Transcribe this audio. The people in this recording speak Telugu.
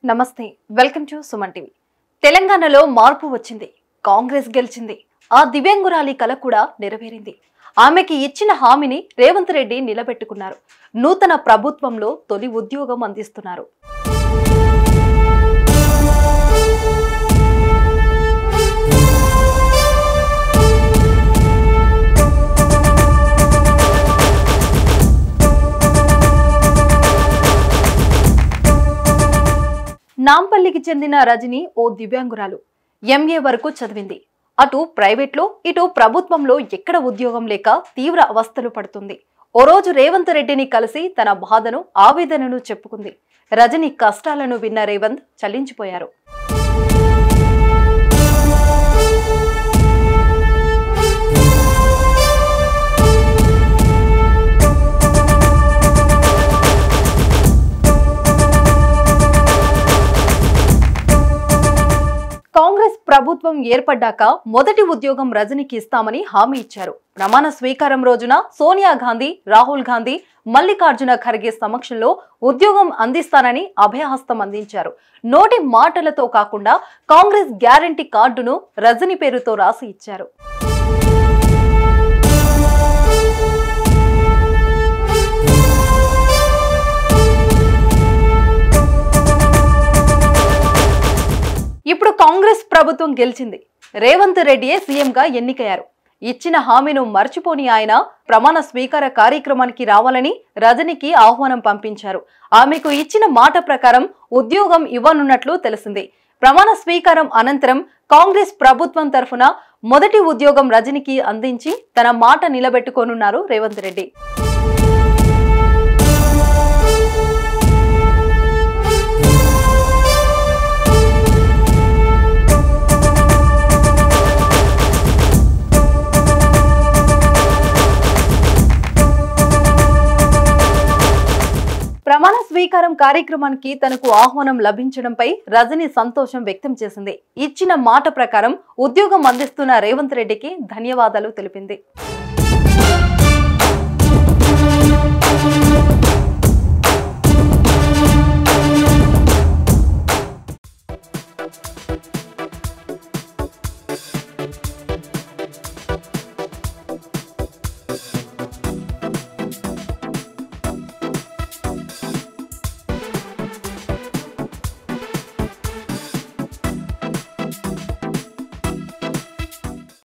నమస్తే వెల్కమ్ టు సుమన్ టీవీ తెలంగాణలో మార్పు వచ్చింది కాంగ్రెస్ గెలిచింది ఆ దివ్యాంగురాలి కల కూడా నెరవేరింది ఆమెకి ఇచ్చిన హామీని రేవంత్ రెడ్డి నిలబెట్టుకున్నారు నూతన ప్రభుత్వంలో తొలి ఉద్యోగం అందిస్తున్నారు నాంపల్లికి చెందిన రజని ఓ దివ్యాంగురాలు ఎంఏ వరకు చదివింది అటు ప్రైవేట్లో ఇటు ప్రభుత్వంలో ఎక్కడ ఉద్యోగం లేక తీవ్ర అవస్థలు పడుతుంది ఓ రోజు రేవంత్ రెడ్డిని కలిసి తన బాధను ఆవేదనను చెప్పుకుంది రజని కష్టాలను విన్న రేవంత్ చలించిపోయారు కాంగ్రెస్ ప్రభుత్వం ఏర్పడ్డాక మొదటి ఉద్యోగం రజనికి ఇస్తామని హామీ ఇచ్చారు ప్రమాణ స్వీకారం రోజున సోనియా గాంధీ రాహుల్ గాంధీ మల్లికార్జున ఖర్గే సమక్షంలో ఉద్యోగం అందిస్తానని అభయహస్తం అందించారు నోటి మాటలతో కాకుండా కాంగ్రెస్ గ్యారంటీ కార్డును రజని పేరుతో రాసి ఇచ్చారు ఇప్పుడు కాంగ్రెస్ ప్రభుత్వం గెలిచింది రేవంత్ రెడ్డియే సీఎంగా ఎన్నికయ్యారు ఇచ్చిన హామీను మర్చిపోని ఆయన ప్రమాణ స్వీకార కార్యక్రమానికి రావాలని రజనికి ఆహ్వానం పంపించారు ఆమెకు ఇచ్చిన మాట ప్రకారం ఉద్యోగం ఇవ్వనున్నట్లు తెలిసింది ప్రమాణ స్వీకారం అనంతరం కాంగ్రెస్ ప్రభుత్వం తరఫున మొదటి ఉద్యోగం రజనికి అందించి తన మాట నిలబెట్టుకోనున్నారు రేవంత్ రెడ్డి ప్రమాణ స్వీకారం కార్యక్రమానికి తనకు ఆహ్వానం లభించడంపై రజని సంతోషం వ్యక్తం చేసింది ఇచ్చిన మాట ప్రకారం ఉద్యోగం అందిస్తున్న రేవంత్ రెడ్డికి ధన్యవాదాలు తెలిపింది